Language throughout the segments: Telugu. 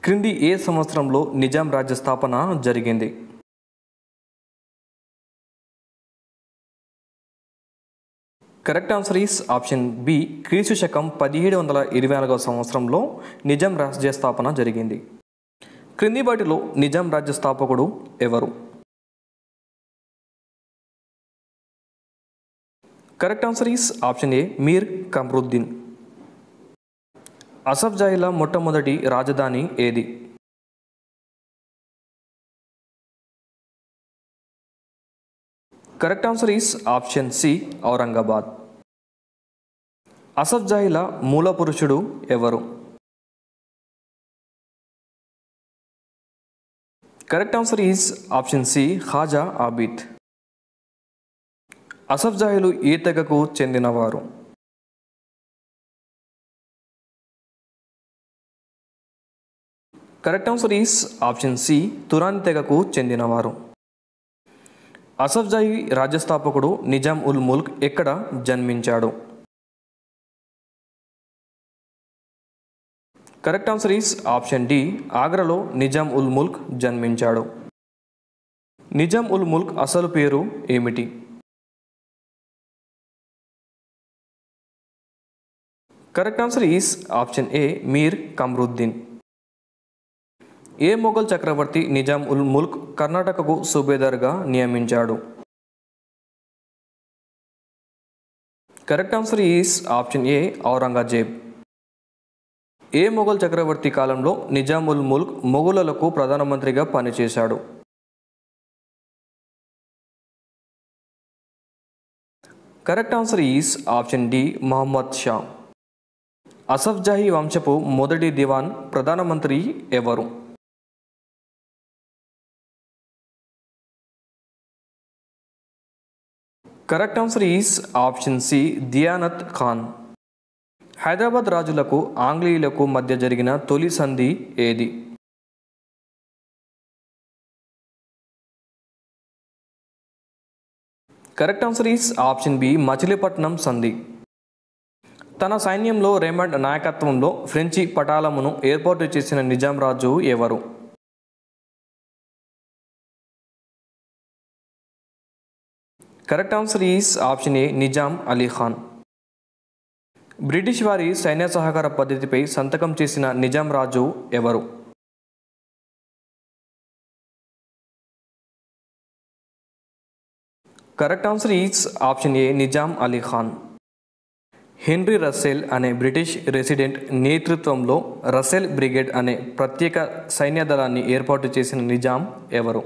క్రింది ఏ సంవత్సరంలో నిజాం రాజ్య స్థాపన జరిగింది correct answer is option B క్రీస్తు శకం పదిహేడు వందల ఇరవై నాలుగవ సంవత్సరంలో నిజాం రాజ్య స్థాపన జరిగింది క్రింది వాటిలో నిజాం రాజ్య స్థాపకుడు ఎవరు correct answer is option A Mir Qamruddin Asaf జాయిల మొట్టమొదటి రాజధాని ఏది correct answer is option C Aurangabad Asaf జాయిల మూల పురుషుడు ఎవరు correct answer is option C Khaja Abid Asaf జాయిలు ఈ తెగకు చెందినవారు correct answer is option C Turan తెగకు చెందినవారు అసఫ్ జాయి రాజ్యస్థాపకుడు నిజాం ఉల్ ముల్క్ ఎక్కడ జన్మించాడు correct answer is option D ఆగ్రాలో నిజాం ఉల్ ముల్క్ జన్మించాడు నిజాం ఉల్ ముల్క్ అసలు పేరు ఏమిటి correct answer is option A Mir Qamruddin ఏ మొఘల్ చక్రవర్తి నిజాం ఉల్ ముల్క్ కర్ణాటకకు సుబేదార్గా నియమించాడు correct answer is option A Aurangzeb ఏ మొఘల్ చక్రవర్తి కాలంలో నిజాం ఉల్ ముల్క్ మొఘలులకు ప్రధానమంత్రిగా పనిచేశాడు correct answer is option D Muhammad Shah Asaf Jahi వంశపు మొదటి దివాన్ ప్రధానమంత్రి ఎవరు correct answer is option C Diyanat Khan Hyderabad రాజులకు ఆంగ్లేయులకు మధ్య జరిగిన తొలి సంధి ఏది correct answer is option B Machilipatnam సంధి తన సైన్యంలో రేమండ్ నాయకత్వంలో ఫ్రెంచి పటాలమును ఏర్పాటు చేసిన నిజాం రాజు ఎవరు correct answer is option A Nizam Ali Khan British వారి సైన్య సహకార పద్ధతిపై సంతకం చేసిన నిజాం రాజు ఎవరు correct answer is option A Nizam Ali Khan Henry Russell అనే బ్రిటిష్ రెసిడెంట్ నేతృత్వంలో రస్సెల్ బ్రిగేడ్ అనే ప్రత్యేక సైన్య దళాన్ని ఏర్పాటు చేసిన నిజాం ఎవరు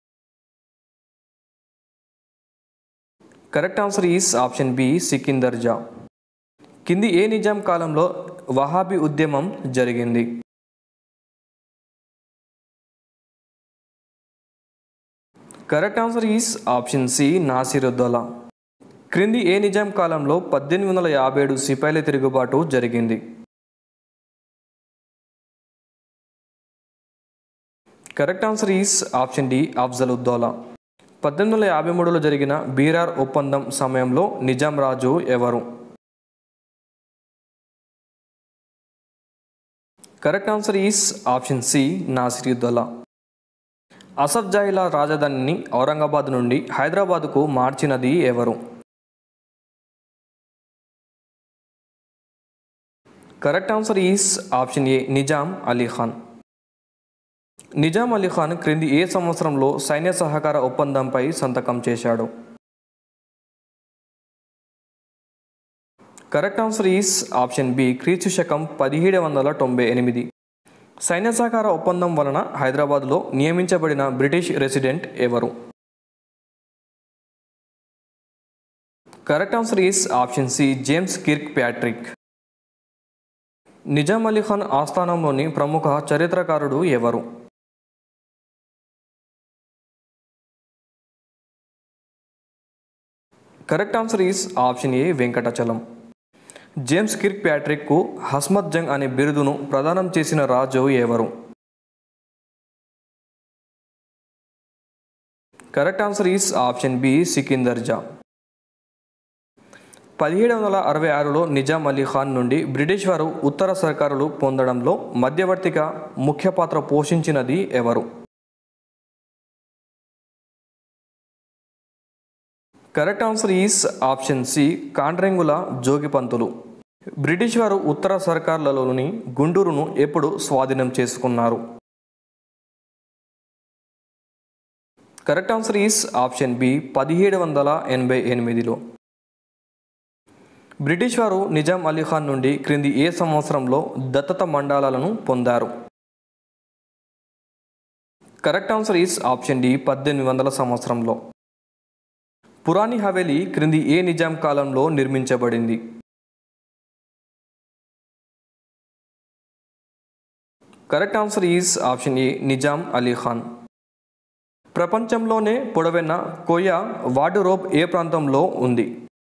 correct answer is option B Sikandar Jah కింది ఏ నిజాం కాలంలో వహాబీ ఉద్యమం జరిగింది correct answer is option C Nasiruddaula క్రింది ఏ నిజాం కాలంలో పద్దెనిమిది వందల యాభై ఏడు సిపాయిల తిరుగుబాటు జరిగింది correct answer is option D Afzal Uddaula పద్దెనిమిది వందల యాభై మూడులో జరిగిన బీరార్ ఒప్పందం సమయంలో నిజాం రాజు ఎవరు correct answer is option C Nasiruddaula Asaf జాయిలా రాజధానిని ఔరంగాబాద్ నుండి హైదరాబాద్కు మార్చినది ఎవరు correct answer is option A Nizam Ali Khan Nizam Ali Khan క్రింది ఏ సంవత్సరంలో సైన్య సహకార ఒప్పందంపై సంతకం చేశాడు correct answer is option B క్రీస్తు శకం పదిహేడు వందల తొంభై ఎనిమిది సైన్య సహకార ఒప్పందం వలన హైదరాబాద్లో నియమించబడిన బ్రిటిష్ రెసిడెంట్ ఎవరు correct answer is option C James Kirkpatrick Nizam Ali Khan ఆస్థానంలోని ప్రముఖ చరిత్రకారుడు ఎవరు correct answer is option A Venkatachalam James కిర్క్ ప్యాట్రిక్కు హస్మత్ జంగ్ అనే బిరుదును ప్రదానం చేసిన రాజు ఎవరు correct answer is option B Sikandar Jah పదిహేడు వందల అరవై ఆరులో నిజాం అలీ ఖాన్ నుండి బ్రిటిష్ వారు ఉత్తర సర్కారులు పొందడంలో మధ్యవర్తిగా ముఖ్య పాత్ర పోషించినది ఎవరు correct answer is option C Kandregula Jogipantulu British వారు ఉత్తర సర్కార్లలోని గుంటూరును ఎప్పుడు స్వాధీనం చేసుకున్నారు correct answer is option B పదిహేడు వందల ఎనభై ఎనిమిదిలో బ్రిటిష్ వారు నిజాం అలీ ఖాన్ నుండి క్రింది ఏ సంవత్సరంలో దత్తత మండలాలను పొందారు correct answer is option D పద్దెనిమిది వందల సంవత్సరంలో పురాణి హవేలీ క్రింది ఏ నిజాం కాలంలో నిర్మించబడింది correct answer is option A Nizam Ali Khan ప్రపంచంలోనే పొడవైన కోయా వార్డురోబ్ ఏ ప్రాంతంలో ఉంది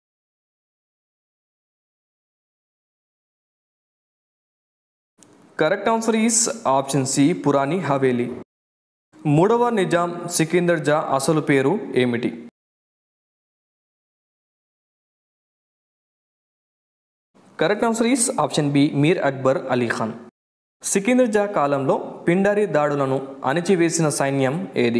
correct answer is option C Purani Haveli మూడవ నిజాం సికిందర్ జా అసలు పేరు ఏమిటి correct answer is option B Mir Akbar Ali Khan Sikandar Jah కాలంలో పిండారి దాడులను అణిచివేసిన సైన్యం ఏది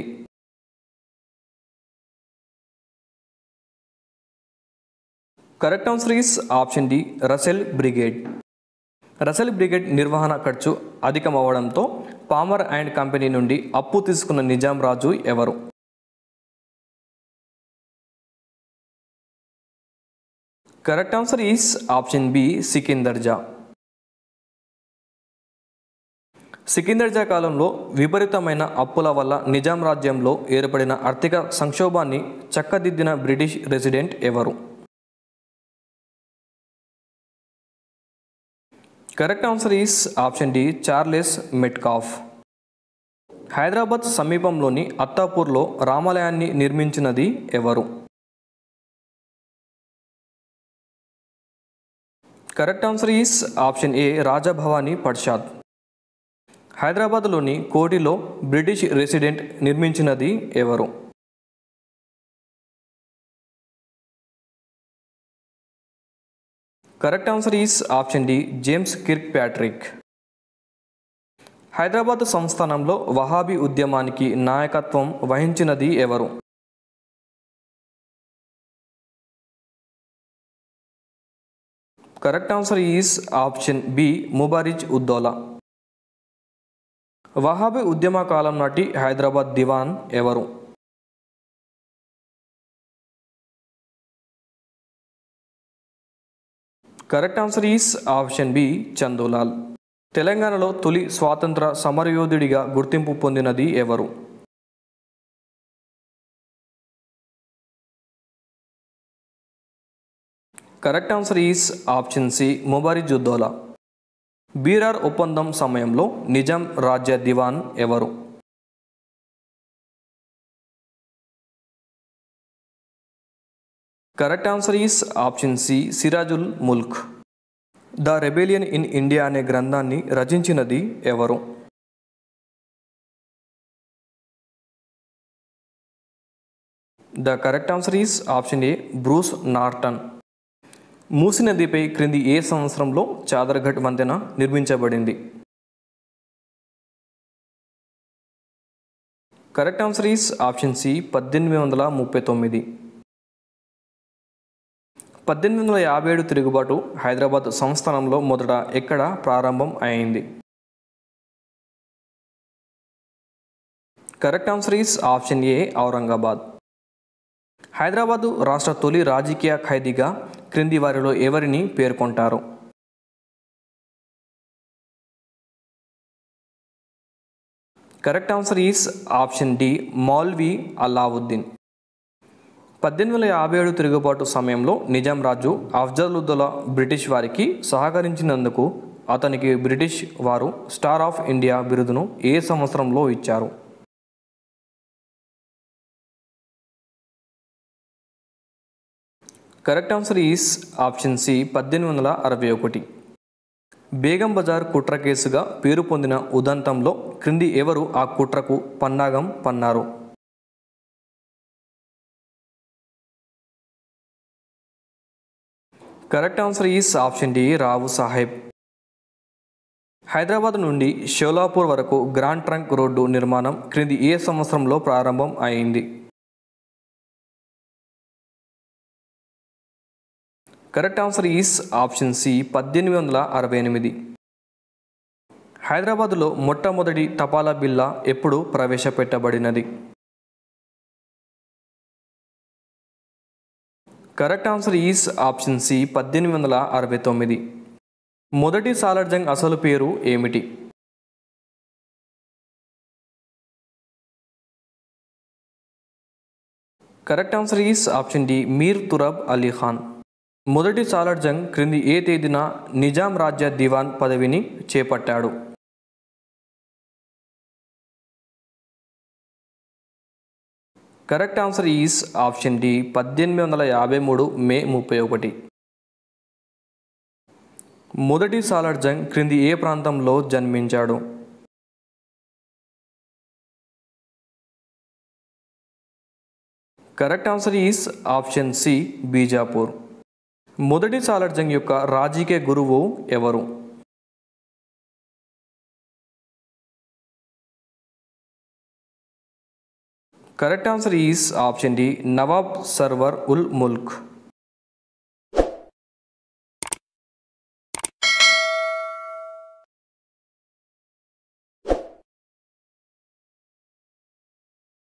correct answer is option D Russell brigade Russell brigade నిర్వహణ ఖర్చు అధికమవడంతో పామర్ అండ్ కంపెనీ నుండి అప్పు తీసుకున్న నిజాం రాజు ఎవరు correct answer is option B Sikandar Jah Sikandar Jah కాలంలో విపరీతమైన అప్పుల వల్ల నిజాం రాజ్యంలో ఏర్పడిన ఆర్థిక సంక్షోభాన్ని చక్కదిద్దిన బ్రిటిష్ రెసిడెంట్ ఎవరు correct answer is option D Charles Metcalfe Hyderabad సమీపంలోని అత్తాపూర్లో రామాలయాన్ని నిర్మించినది ఎవరు correct answer is option A Rajabhavani పడ్షాద్ హైదరాబాద్లోని కోటిలో బ్రిటిష్ రెసిడెంట్ నిర్మించినది ఎవరు correct answer is option D James Kirkpatrick Hyderabad సంస్థానంలో వహాబీ ఉద్యమానికి నాయకత్వం వహించినది ఎవరు correct answer is option B Mubariz Uddaula వహాబీ ఉద్యమ కాలం నాటి హైదరాబాద్ దివాన్ ఎవరు correct answer is option B Chandulal తెలంగాణలో తొలి స్వాతంత్ర సమరయోధుడిగా గుర్తింపు పొందినది ఎవరు correct answer is option C Mubariz Uddaula Berar ఒప్పందం సమయంలో నిజాం రాజ్య దివాన్ ఎవరు correct answer is option C Sirajul Mulk the rebellion in India అనే గ్రంథాన్ని రచించినది ఎవరు the correct answer is option A Bruce Norton Musi నదిపై క్రింది ఏ సంవత్సరంలో చాదర్ఘట్ వంతెన నిర్మించబడింది correct answer is option C పద్దెనిమిది వందల ముప్పై తొమ్మిది పద్దెనిమిది వందల యాభై ఏడు తిరుగుబాటు హైదరాబాద్ సంస్థానంలో మొదట ఎక్కడ ప్రారంభం అయింది correct answer is option A Aurangabad Hyderabad రాష్ట్ర తొలి రాజకీయ ఖైదీగా క్రింది వారిలో ఎవరిని పేర్కొంటారు correct answer is option D Maulvi Alauddin పద్దెనిమిది వందల యాభై ఏడు తిరుగుబాటు సమయంలో నిజాం రాజు అఫ్జలుద్దౌలా బ్రిటిష్ వారికి సహకరించినందుకు అతనికి బ్రిటిష్ వారు స్టార్ ఆఫ్ ఇండియా బిరుదును ఏ సంవత్సరంలో ఇచ్చారు correct answer is option C పద్దెనిమిది వందల అరవై ఒకటి బేగం బజార్ కుట్ర కేసుగా పేరు పొందిన ఉదంతంలో క్రింది ఎవరు ఆ కుట్రకు పన్నాగం పన్నారు correct answer is option D Rao Saheb Hyderabad నుండి షోలాపూర్ వరకు గ్రాండ్ ట్రంక్ రోడ్డు నిర్మాణం క్రింది ఏ సంవత్సరంలో ప్రారంభం అయింది correct answer is option C పద్దెనిమిది వందల అరవై ఎనిమిది హైదరాబాదులో మొట్టమొదటి తపాలా బిల్లా ఎప్పుడు ప్రవేశపెట్టబడినది correct answer is option C పద్దెనిమిది వందల అరవై తొమ్మిది మొదటి సాలార్జంగ్ అసలు పేరు ఏమిటి correct answer is option D Mir Turab Ali Khan మొదటి సాలార్జంగ్ క్రింది ఏ తేదీన నిజాం రాజ్య దివాన్ పదవిని చేపట్టాడు correct answer is option D పద్దెనిమిది వందల యాభై మూడు మే ముప్పై ఒకటి మొదటి సాలార్జంగ్ క్రింది ఏ ప్రాంతంలో జన్మించాడు correct answer is option C Bijapur మొదటి సాలార్జంగ్ యొక్క రాజకీయ గురువు ఎవరు correct answer is option D Nawab Sarwar ul Mulk